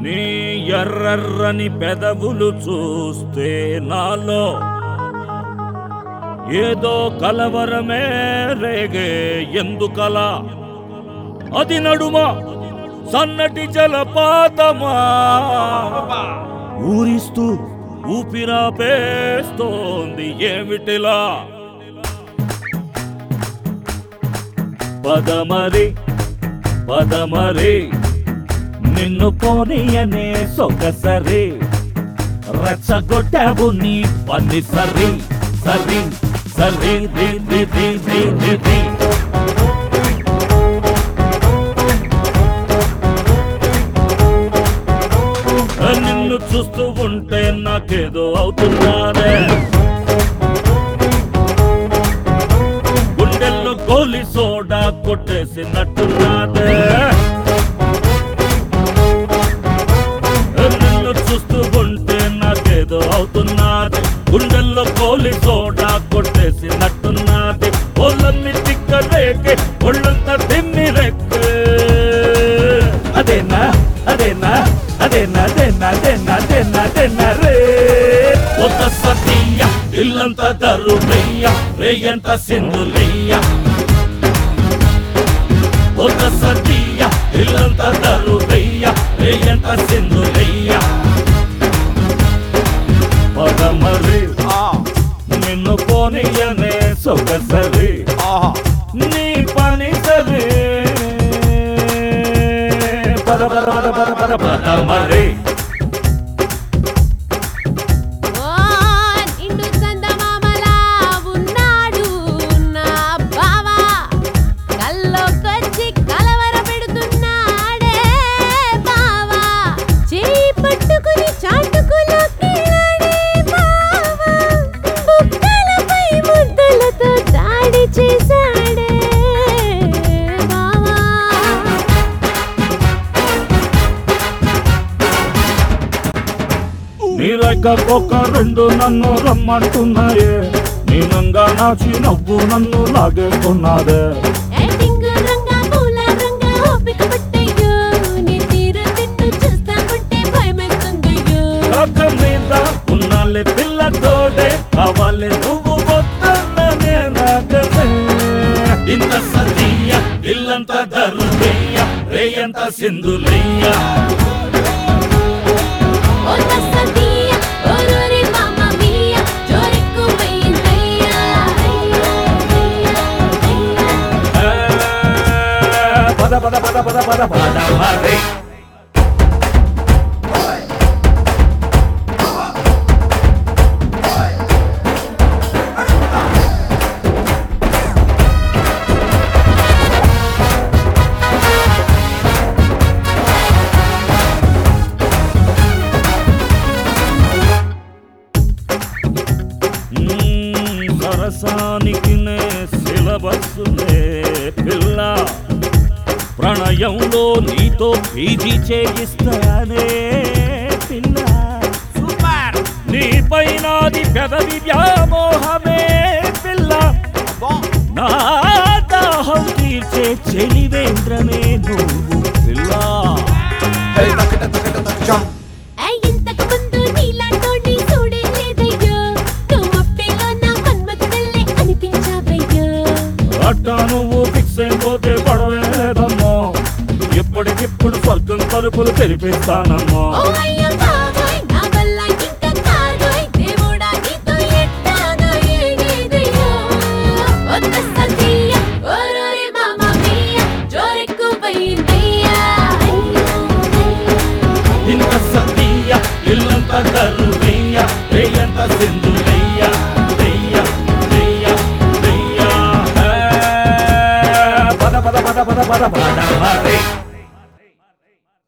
నీ ఎర్రర్రని పెదవులు చూస్తే నాలో ఏదో కలవరమే రేగే ఎందుకలా అది నడుమ సన్నటి జలపాతమా ఊరిస్తూ ఊపిరాపేస్తోంది ఏమిటిలా పదమరి పదమరి నిన్ను పోనీయనే సొగసరి రెచ్చగొట్టావు నీ పని సరి సరి సరి రి రి రి రి రి రి. నిన్ను చూస్తూ ఉంటే నాకేదో అవుతున్నానే గుండెల్లో గోలి సోడా కొట్టేసినట్టున్నాదే నిన్ను చూస్తూ ఉంటే నాకేదో అవుతున్నది గుండెల్లో కోలి సోడా కొట్టేసినట్టున్నది ఒళ్ళన్ని తిక్కలేకే ఒళ్ళంతా తిమ్మి రెక్కే అదేనా అదేనా అదేనా అదేనా అదేనా అదేనా అదేనా రే ఒక సతీయ ఇల్లంతా దరుమయ్య రేయంత సింధులయ్య ఒక సతీయ ఇల్లంతా దరుమయ్య రేయంత సింధులయ్య పదమరి నిన్ను పోనీయనే సొగసరి నీ పని సరి పద పద పద పద పద పదమరి ఓ నిండు చందమామలా ఉన్నాడు నా బావా కల్లోకొచ్చి కలవర పెడుతున్నాడే బావా చేయి పట్టుకుని చాటుకులోకి బావా బుక్కలపై ముద్దలతో దాడి చేశాడే బావా నీలక ఒక రెండు నన్ను రమ్మంటున్నాయే నీనంగా నాచి నవ్వు నన్ను లాగేస్తున్నదే యాక్టింగ్ రంగా పూల రంగా ఓపిక పట్టయ్యో నీ తీరు తిట్టు చూస్తా ఉంటే భయమేస్తుందయ్యో కాక మీద ఉన్నాలే పిల్లతోడే కావాలి నువ్వు వద్దన్ననే నాకనే ఇంత సతీయ ఇల్లంత దరుదయ్య రేయంత సింధులయ్య ఓ తస్సదీయ ఓరోరి మామ మియా జోరెక్కు పోయిందయ్యా పద పద పద పద పద పద మరి మ్మ్, సరసానికి నే సిలబస్సులే పిల్ల ప్రణయంలో నీతో పీజీ చేయిస్తానే పిల్ల సూపర్ నీ పైనాది పెదవి వ్యామోహమే పిల్ల నా దాహం తీర్చే చెలివేంద్రమే నువ్వు పిల్ల ఐ ఇంతకు ముందు నీలాంటోని చూడే లేదయ్యో నువ్వు అప్పేలో నా మన్మథుడల్లే అనిపించావయ్యో అట్టా నువ్వు ఫిక్స్ అయిపోతే పడవేదమ్మో ఇప్పటికిప్పుడు స్వర్గం తలుపులు తెరిపిస్తానమ్మో ఓ అయ్యో బాబోయ్ నా వల్ల ఇంకా కాదోయ్ దేవుడా నీతో ఎట్టాగో ఏగేదయ్యో ఓ తస్సదీయ ఓరోరి మామ మియా జోరెక్కు పోయిందయ్యా ఇంత సతీయ ఇల్లంత కరువయ్య రేయంత సింధులయ్య దయ్య దయ్య దయ్య పద పద పద పద పద పద